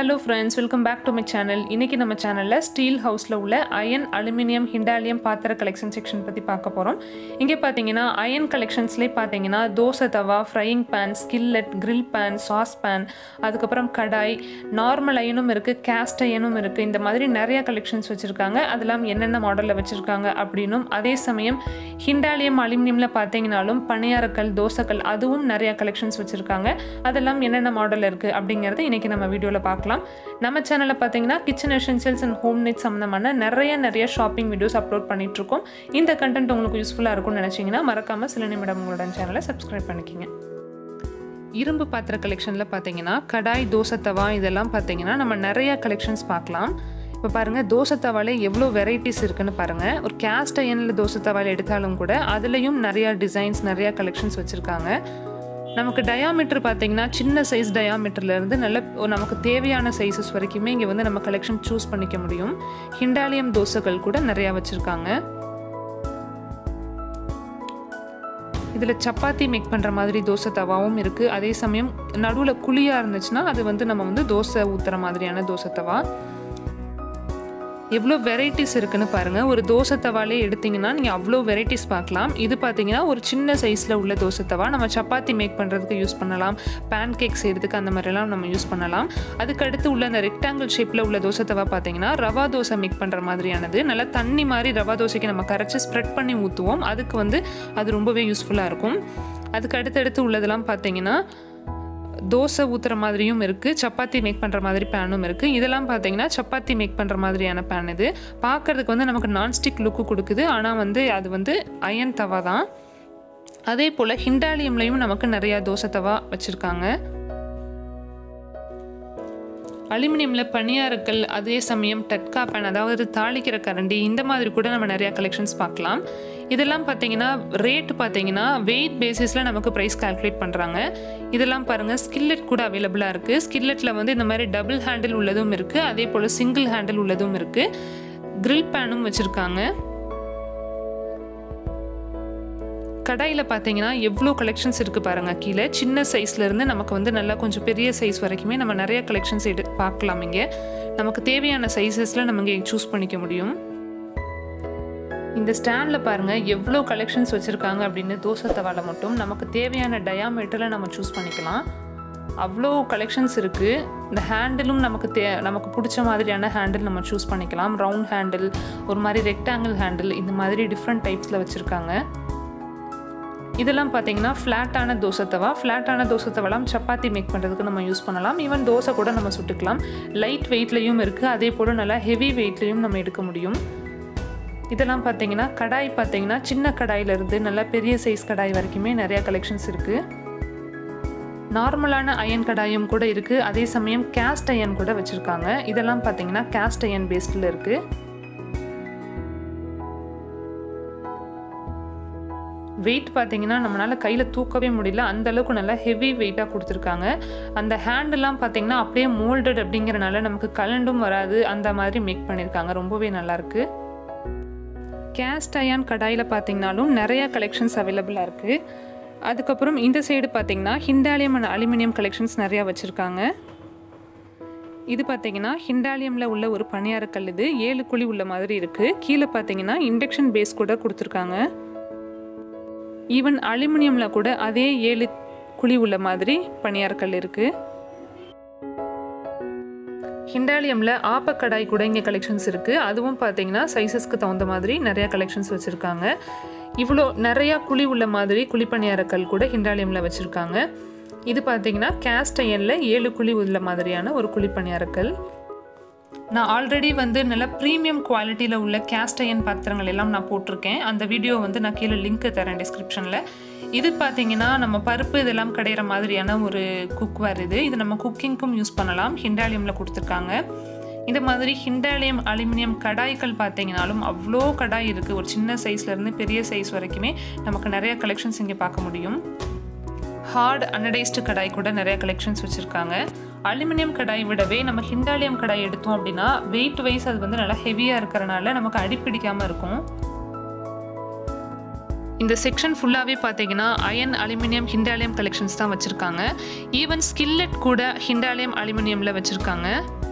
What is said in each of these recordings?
hello friends welcome back to my channel இன்றைக்கி நம்ம சேனலில் ஸ்டீல் ஹவுஸில் உள்ள அயன் அலுமினியம் ஹிண்டாலியம் பாத்திர கலெக்ஷன் செக்ஷன் பற்றி பார்க்க போகிறோம் இங்கே பார்த்தீங்கன்னா அயன் கலெக்ஷன்ஸ்லேயே பார்த்தீங்கன்னா dosa tawa frying pan skillet grill pan saucepan அதுக்கப்புறம் கடாய் நார்மல் அயனும் இருக்குது கேஸ்ட் அயனும் இருக்குது இந்த மாதிரி நிறைய கலெக்ஷன்ஸ் வச்சுருக்காங்க அதெல்லாம் என்னென்ன மாடலில் வச்சுருக்காங்க அப்படின்னும் அதே சமயம் ஹிண்டாலியம் அலுமினியமில் பார்த்தீங்கனாலும் பணியாரக்கல் தோசைக்கல் அதுவும் நிறைய கலெக்ஷன்ஸ் வச்சுருக்காங்க அதெல்லாம் என்னென்ன மாடல் இருக்குது அப்படிங்கிறத இன்றைக்கி நம்ம வீடியோவில் பார்க்கலாம் நம்ம சேனலில் பார்த்தீங்கன்னா kitchen essentials and home need சம்மந்தமான நிறைய நிறைய ஷாப்பிங் வீடியோஸ் அப்லோட் பண்ணிகிட்ருக்கோம் இந்த கண்டென்ட் உங்களுக்கு யூஸ்ஃபுல்லாக இருக்கும்னு நினச்சிங்கன்னா மறக்காமல் சில நிமிடம் உங்களோட சேனலை சப்ஸ்கிரைப் பண்ணிக்கிங்க இரும்பு பாத்திர கலெக்ஷனில் பார்த்தீங்கன்னா கடாய் தோசை தவா இதெல்லாம் பார்த்தீங்கன்னா நம்ம நிறைய கலெக்ஷன்ஸ் பார்க்கலாம் இப்போ பாருங்கள் தோசை தவாலே எவ்வளோ வெரைட்டிஸ் இருக்குன்னு பாருங்கள் ஒரு கேஸ்ட் அயனில் தோசை தவால எடுத்தாலும் கூட அதுலேயும் நிறையா டிசைன்ஸ் நிறையா கலெக்ஷன்ஸ் வச்சுருக்காங்க நமக்கு டயாமீட்டர் பார்த்தீங்கன்னா சின்ன சைஸ் டயாமீட்டர்லேருந்து நல்ல ஒரு நமக்கு தேவையான சைஸஸ் வரைக்குமே இங்கே வந்து நம்ம கலெக்ஷன் சூஸ் பண்ணிக்க முடியும் ஹிண்டாலியம் தோசைகள் கூட நிறையா வச்சுருக்காங்க இதில் சப்பாத்தி மேக் பண்ணுற மாதிரி தோசை தவாவும் இருக்குது அதே சமயம் நடுவில் குழியாக இருந்துச்சுன்னா அது வந்து நம்ம வந்து தோசை ஊற்றுற மாதிரியான தோசை தவா எவ்வளோ வெரைட்டிஸ் இருக்குன்னு பாருங்கள் ஒரு தோசை தவாலே எடுத்திங்கன்னா நீங்கள் அவ்வளோ வெரைட்டிஸ் பார்க்கலாம் இது பார்த்தீங்கன்னா ஒரு சின்ன சைஸில் உள்ள தோசை தவா நம்ம சப்பாத்தி மேக் பண்ணுறதுக்கு யூஸ் பண்ணலாம் பேன் கேக் செய்கிறதுக்கு அந்த மாதிரிலாம் நம்ம யூஸ் பண்ணலாம் அதுக்கு அடுத்து உள்ள அந்த ரெக்டாங்கிள் ஷேப்பில் உள்ள தோசை தவா பார்த்தீங்கன்னா ரவா தோசை மேக் பண்ணுற மாதிரியானது நல்லா தண்ணி மாதிரி ரவா தோசைக்கு நம்ம கரைச்சி ஸ்ப்ரெட் பண்ணி ஊற்றுவோம் அதுக்கு வந்து அது ரொம்பவே யூஸ்ஃபுல்லாக இருக்கும் அதுக்கு அடுத்தடுத்து உள்ளதெல்லாம் பார்த்தீங்கன்னா தோசை ஊற்றுற மாதிரியும் இருக்குது சப்பாத்தி மேக் பண்ணுற மாதிரி பேனும் இருக்குது இதெல்லாம் பார்த்தீங்கன்னா சப்பாத்தி மேக் பண்ணுற மாதிரியான பேன் இது பார்க்குறதுக்கு வந்து நமக்கு நான்ஸ்டிக் லுக்கு கொடுக்குது ஆனால் வந்து அது வந்து அயன் தவா தான் அதே போல் ஹிண்டாலியம்லேயும் நமக்கு நிறையா தோசை தவா வச்சுருக்காங்க அலுமினியமில் பனியாருக்கள் அதே சமயம் டட்கா பேன் அதாவது தாளிக்கிற கரண்டி இந்த மாதிரி கூட நம்ம நிறையா கலெக்ஷன்ஸ் பார்க்கலாம் இதெல்லாம் பார்த்தீங்கன்னா ரேட் பார்த்தீங்கன்னா வெயிட் பேசிஸில் நமக்கு ப்ரைஸ் கால்குலேட் பண்ணுறாங்க இதெல்லாம் பாருங்கள் ஸ்கில்லெட் கூட அவைலபிளாக இருக்குது ஸ்கில்லெட்டில் வந்து இந்த மாதிரி டபுள் ஹேண்டில் உள்ளதும் இருக்குது அதே போல் சிங்கிள் ஹேண்டில் உள்ளதும் இருக்குது grill பேனும் வச்சுருக்காங்க கடாயில் பார்த்தீங்கன்னா எவ்வளோ கலெக்ஷன்ஸ் இருக்குது பாருங்கள் கீழே சின்ன சைஸ்லேருந்து நமக்கு வந்து நல்லா கொஞ்சம் பெரிய சைஸ் வரைக்குமே நம்ம நிறைய கலெக்ஷன்ஸ் எடு பார்க்கலாம் இங்கே நமக்கு தேவையான சைஸஸில் நம்ம இங்கே சூஸ் பண்ணிக்க முடியும் இந்த ஸ்டாண்டில் பாருங்கள் எவ்வளோ கலெக்ஷன்ஸ் வச்சுருக்காங்க அப்படின்னு தோசை தவால மட்டும் நமக்கு தேவையான டயாமீட்டரில் நம்ம சூஸ் பண்ணிக்கலாம் அவ்வளோ கலெக்ஷன்ஸ் இருக்குது இந்த ஹேண்டிலும் நமக்கு தே நமக்கு பிடிச்ச மாதிரியான ஹேண்டில் நம்ம சூஸ் பண்ணிக்கலாம் ரவுண்ட் ஹேண்டில் ஒரு மாதிரி ரெக்டாங்கிள் ஹேண்டில் இந்த மாதிரி டிஃப்ரெண்ட் டைப்ஸில் வச்சுருக்காங்க இதெல்லாம் பார்த்தீங்கன்னா ஃப்ளாட்டான தோசை தவா ஃப்ளாட்டான தோசை தவாலாம் சப்பாத்தி மேக் பண்ணுறதுக்கு நம்ம யூஸ் பண்ணலாம் ஈவன் தோசை கூட நம்ம சுட்டுக்கலாம் லைட் வெயிட்லேயும் இருக்குது அதே போல் நல்லா ஹெவி வெயிட்லேயும் நம்ம எடுக்க முடியும் இதெல்லாம் பார்த்தீங்கன்னா கடாய் பார்த்தீங்கன்னா சின்ன கடாயிலிருந்து நல்லா பெரிய சைஸ் கடாய் வரைக்குமே நிறையா கலெக்ஷன்ஸ் இருக்குது நார்மலான அயன் கடாயும் கூட இருக்குது அதே சமயம் கேஸ்ட் அயன் கூட வச்சுருக்காங்க இதெல்லாம் பார்த்தீங்கன்னா கேஸ்ட் அயன் பேஸ்டில் இருக்குது வெயிட் பார்த்தீங்கன்னா நம்மளால் கையில் தூக்கவே முடியல அந்த அளவுக்கு நல்லா ஹெவி வெயிட்டாக கொடுத்துருக்காங்க அந்த ஹேண்டெல்லாம் பார்த்தீங்கன்னா அப்படியே மோல்டட் அப்படிங்கிறனால நமக்கு கலண்டும் வராது அந்த மாதிரி மேக் பண்ணியிருக்காங்க ரொம்பவே நல்லாயிருக்கு கேஸ்ட் அயான் கடாயில் பார்த்தீங்கனாலும் நிறையா கலெக்ஷன்ஸ் அவைலபிளாக இருக்குது அதுக்கப்புறம் இந்த சைடு பார்த்தீங்கன்னா ஹிண்டாலியம் அண்ட் அலுமினியம் கலெக்ஷன்ஸ் நிறையா வச்சுருக்காங்க இது பார்த்தீங்கன்னா ஹிண்டாலியமில் உள்ள ஒரு பணியாரக்கல் இது ஏழு குழி உள்ள மாதிரி இருக்குது கீழே பார்த்தீங்கன்னா இண்டக்ஷன் பேஸ் கூட கொடுத்துருக்காங்க ஈவன் அலுமினியமில் கூட அதே ஏழு குழி உள்ள மாதிரி பணியாரக்கல் இருக்குது ஹிண்டாலியமில் ஆப்பக்கடாய் கூட இங்கே கலெக்ஷன்ஸ் இருக்குது அதுவும் பார்த்தீங்கன்னா சைஸஸ்க்கு தகுந்த மாதிரி நிறையா கலெக்ஷன்ஸ் வச்சுருக்காங்க இவ்வளோ நிறையா குழி உள்ள மாதிரி குழிப்பணியாரக்கல் கூட ஹிண்டாலியமில் வச்சுருக்காங்க இது பார்த்தீங்கன்னா கேஸ்ட் அயனில் ஏழு குழி உள்ள மாதிரியான ஒரு குழிப்பணியாரக்கல் நான் ஆல்ரெடி வந்து நல்ல ப்ரீமியம் குவாலிட்டியில் உள்ள கேஸ்ட் அயன் பாத்திரங்கள் எல்லாம் நான் போட்டிருக்கேன் அந்த வீடியோ வந்து நான் கீழே லிங்க் தரேன் டிஸ்கிரிப்ஷனில் இது பார்த்தீங்கன்னா நம்ம பருப்பு இதெல்லாம் கிடையிற மாதிரியான ஒரு குக்வேர் இது இது நம்ம குக்கிங்க்கும் யூஸ் பண்ணலாம் ஹிண்டாலியமில் கொடுத்துருக்காங்க இந்த மாதிரி ஹிண்டாலியம் அலுமினியம் கடாய்கள் பார்த்தீங்கனாலும் அவ்வளோ கடாய் இருக்குது ஒரு சின்ன சைஸ்லேருந்து பெரிய சைஸ் வரைக்குமே நமக்கு நிறைய கலெக்ஷன்ஸ் இங்கே பார்க்க முடியும் ஹார்ட் அனடைஸ்டு கடாய் கூட நிறைய கலெக்ஷன்ஸ் வச்சுருக்காங்க அலுமினியம் கடாய் விடவே நம்ம ஹிண்டாலியம் கடாய் எடுத்தோம் அப்படின்னா வெயிட் வைஸ் அது வந்து நல்லா ஹெவியாக இருக்கிறனால நமக்கு அடிப்பிடிக்காமல் இருக்கும் இந்த செக்ஷன் ஃபுல்லாகவே பார்த்தீங்கன்னா அயன் அலுமினியம் ஹிண்டாலியம் கலெக்ஷன்ஸ் தான் வச்சுருக்காங்க ஈவன் ஸ்கில்லெட் கூட ஹிண்டாலியம் அலுமினியமில் வச்சுருக்காங்க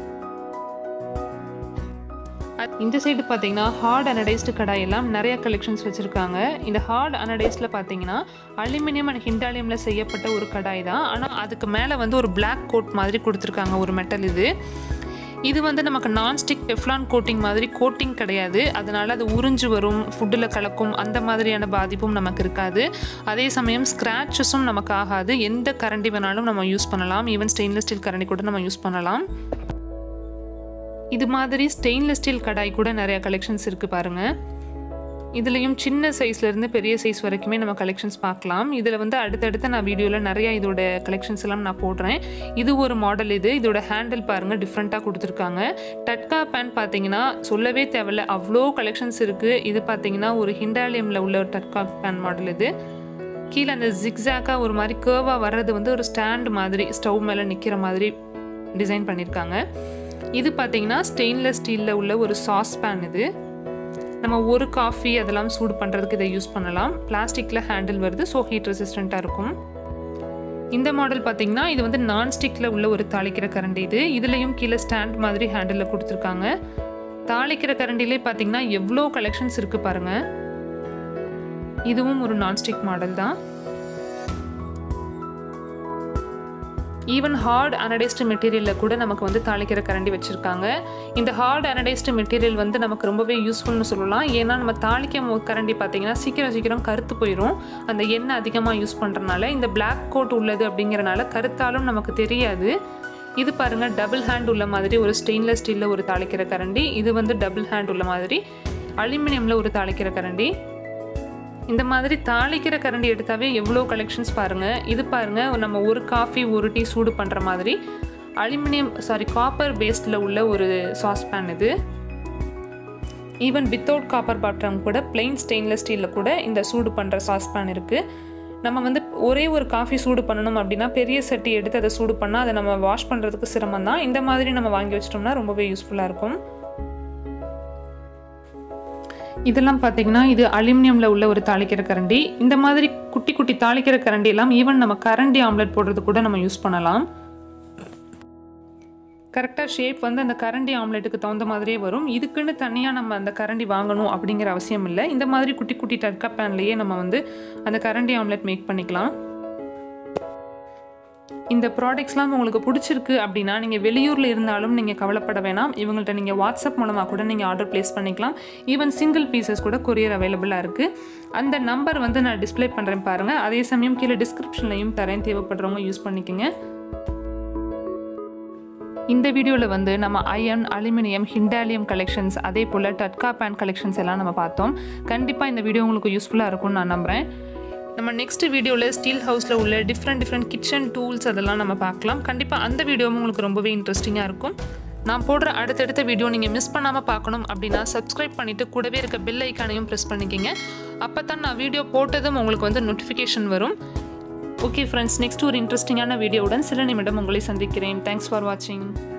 இந்த சைடு பார்த்தீங்கன்னா ஹார்ட் அனடைஸ்டு கடாய் எல்லாம் நிறைய கலெக்ஷன்ஸ் வச்சுருக்காங்க இந்த ஹார்ட் அனடைஸ்டில் பார்த்தீங்கன்னா அலுமினியம் அண்ட் ஹிண்டாலியமில் செய்யப்பட்ட ஒரு கடாய் தான் ஆனால் அதுக்கு மேலே வந்து ஒரு பிளாக் கோட் மாதிரி கொடுத்துருக்காங்க ஒரு மெட்டல் இது இது வந்து நமக்கு நான்ஸ்டிக் டெஃப்லான் கோட்டிங் மாதிரி கோட்டிங் கிடையாது அதனால் அது உறிஞ்சு வரும் ஃபுட்டில் கலக்கும் அந்த மாதிரியான பாதிப்பும் நமக்கு இருக்காது அதே சமயம் ஸ்க்ராச்சஸும் நமக்கு ஆகாது எந்த கரண்டி வேணாலும் நம்ம யூஸ் பண்ணலாம் ஈவன் ஸ்டெயின்லெஸ் ஸ்டீல் கரண்டி கூட நம்ம யூஸ் பண்ணலாம் இது மாதிரி ஸ்டெயின்லெஸ் ஸ்டீல் கடாய் கூட நிறைய கலெக்ஷன்ஸ் இருக்குது பாருங்கள் இதுலேயும் சின்ன சைஸ்லேருந்து பெரிய சைஸ் வரைக்குமே நம்ம கலெக்ஷன்ஸ் பார்க்கலாம் இதில் வந்து அடுத்தடுத்து நான் வீடியோவில் நிறைய இதோட கலெக்ஷன்ஸ் எல்லாம் நான் போடுறேன் இது ஒரு மாடல் இது இதோட ஹேண்டில் பாருங்கள் டிஃப்ரெண்ட்டாக கொடுத்துருக்காங்க டட்கா பேன் பார்த்தீங்கன்னா சொல்லவே தேவையில்ல அவ்வளோ கலெக்ஷன்ஸ் இருக்குது இது பார்த்தீங்கன்னா ஒரு ஹிண்டாலியமில் உள்ள ஒரு டட்கா பேன் மாடல் இது கீழே அந்த ஜிக்ஸாக்காக ஒரு மாதிரி கேர்வாக வர்றது வந்து ஒரு ஸ்டாண்ட் மாதிரி ஸ்டவ் மேலே நிற்கிற மாதிரி டிசைன் பண்ணியிருக்காங்க இது பார்த்தீங்கன்னா ஸ்டெயின்லெஸ் ஸ்டீலில் உள்ள ஒரு சாஸ் பேன் இது நம்ம ஒரு காஃபி அதெல்லாம் சூடு பண்ணுறதுக்கு இதை யூஸ் பண்ணலாம் பிளாஸ்டிக்கில் ஹேண்டில் வருது ஸோ ஹீட் ரெசிஸ்டண்ட்டாக இருக்கும் இந்த மாடல் பார்த்தீங்கன்னா இது வந்து நான்ஸ்டிக்கில் உள்ள ஒரு தாளிக்கிற கரண்டி இது இதுலேயும் கீழே ஸ்டாண்ட் மாதிரி ஹேண்டிலில் கொடுத்துருக்காங்க தாளிக்கிற கரண்டிலே பார்த்தீங்கன்னா எவ்வளோ கலெக்ஷன்ஸ் இருக்குது பாருங்கள் இதுவும் ஒரு நான்ஸ்டிக் மாடல் தான் ஈவன் ஹார்ட் அனடைஸ்டு மெட்டீரியலில் கூட நமக்கு வந்து தாளிக்கிற கரண்டி வச்சுருக்காங்க இந்த ஹார்ட் அனடைஸ்டு மெட்டீரியல் வந்து நமக்கு ரொம்பவே யூஸ்ஃபுல்னு சொல்லலாம் ஏன்னா நம்ம தாளிக்க கரண்டி பார்த்தீங்கன்னா சீக்கிரம் சீக்கிரம் கருத்து போயிடும் அந்த எண்ணெய் அதிகமாக யூஸ் பண்ணுறனால இந்த பிளாக் கோட் உள்ளது அப்படிங்கிறனால கருத்தாலும் நமக்கு தெரியாது இது பாருங்கள் டபுள் ஹேண்ட் உள்ள மாதிரி ஒரு ஸ்டெயின்லெஸ் ஸ்டீலில் ஒரு தாளிக்கிற கரண்டி இது வந்து டபுள் ஹேண்ட் உள்ள மாதிரி அலுமினியமில் ஒரு தாளிக்கிற கரண்டி இந்த மாதிரி தாளிக்கிற கரண்டி எடுத்தாவே எவ்வளோ கலெக்ஷன்ஸ் பாருங்கள் இது பாருங்கள் நம்ம ஒரு காஃபி ஒரு டீ சூடு பண்ணுற மாதிரி அலுமினியம் சாரி காப்பர் பேஸ்டில் உள்ள ஒரு சாஸ்பேன் இது ஈவன் வித்தவுட் காப்பர் பாட்டம் கூட பிளெயின் ஸ்டெயின்லெஸ் ஸ்டீலில் கூட இந்த சூடு பண்ணுற சாஸ்பேன் இருக்குது நம்ம வந்து ஒரே ஒரு காஃபி சூடு பண்ணணும் அப்படின்னா பெரிய சட்டி எடுத்து அதை சூடு பண்ணால் அதை நம்ம வாஷ் பண்ணுறதுக்கு சிரமம் தான் இந்த மாதிரி நம்ம வாங்கி வச்சிட்டோம்னா ரொம்பவே யூஸ்ஃபுல்லாக இருக்கும் இதெல்லாம் பார்த்தீங்கன்னா இது அலுமினியமில் உள்ள ஒரு தாளிக்கிற கரண்டி இந்த மாதிரி குட்டி குட்டி தாளிக்கிற கரண்டி எல்லாம் ஈவன் நம்ம கரண்டி ஆம்லெட் போடுறது கூட நம்ம யூஸ் பண்ணலாம் கரெக்டாக ஷேப் வந்து அந்த கரண்டி ஆம்லெட்டுக்கு தகுந்த மாதிரியே வரும் இதுக்குன்னு தனியாக நம்ம அந்த கரண்டி வாங்கணும் அப்படிங்கிற அவசியம் இல்லை இந்த மாதிரி குட்டி குட்டி டட்கா பேன்லேயே நம்ம வந்து அந்த கரண்டி ஆம்லெட் மேக் பண்ணிக்கலாம் இந்த ப்ராடக்ட்ஸ்லாம் உங்களுக்கு பிடிச்சிருக்கு அப்படின்னா நீங்கள் வெளியூரில் இருந்தாலும் நீங்கள் கவலைப்பட வேணாம் இவங்கள்ட்ட நீங்கள் வாட்ஸ்அப் மூலமாக கூட நீங்கள் ஆர்டர் ப்ளேஸ் பண்ணிக்கலாம் ஈவன் சிங்கிள் பீசஸ் கூட கொரியர் அவைலபிளாக இருக்குது அந்த நம்பர் வந்து நான் டிஸ்பிளே பண்ணுறேன் பாருங்கள் அதே சமயம் கீழே டிஸ்கிரிப்ஷன்லையும் தரேன் தேவைப்படுறவங்க யூஸ் பண்ணிக்கோங்க இந்த வீடியோவில் வந்து நம்ம அயன் அலுமினியம் ஹிண்டாலியம் கலெக்ஷன்ஸ் அதே போல் டட்கா பேன் கலெக்ஷன்ஸ் எல்லாம் நம்ம பார்த்தோம் கண்டிப்பாக இந்த வீடியோ உங்களுக்கு யூஸ்ஃபுல்லாக இருக்கும்னு நான் நம்புகிறேன் நம்ம நெக்ஸ்ட் வீடியோவில் ஸ்டீல் ஹவுஸில் உள்ள டிஃப்ரெண்ட் டிஃப்ரெண்ட் கிச்சன் டூல்ஸ் அதெல்லாம் நம்ம பார்க்கலாம் கண்டிப்பாக அந்த வீடியோவும் உங்களுக்கு ரொம்பவே இன்ட்ரெஸ்டிங்காக இருக்கும் நான் போடுற அடுத்தடுத்த வீடியோ நீங்கள் மிஸ் பண்ணாமல் பார்க்கணும் அப்படின்னா சப்ஸ்கிரைப் பண்ணிவிட்டு கூடவே இருக்க பெல் ஐக்கானையும் ப்ரெஸ் பண்ணிக்கிங்க அப்போ தான் நான் வீடியோ போட்டதும் உங்களுக்கு வந்து நோட்டிஃபிகேஷன் வரும் ஓகே ஃப்ரெண்ட்ஸ் நெக்ஸ்ட் ஒரு இன்ட்ரெஸ்டிங்கான வீடியோவுடன் சில நிமிடம் உங்களை சந்திக்கிறேன் தேங்க்ஸ் ஃபார் வாட்சிங்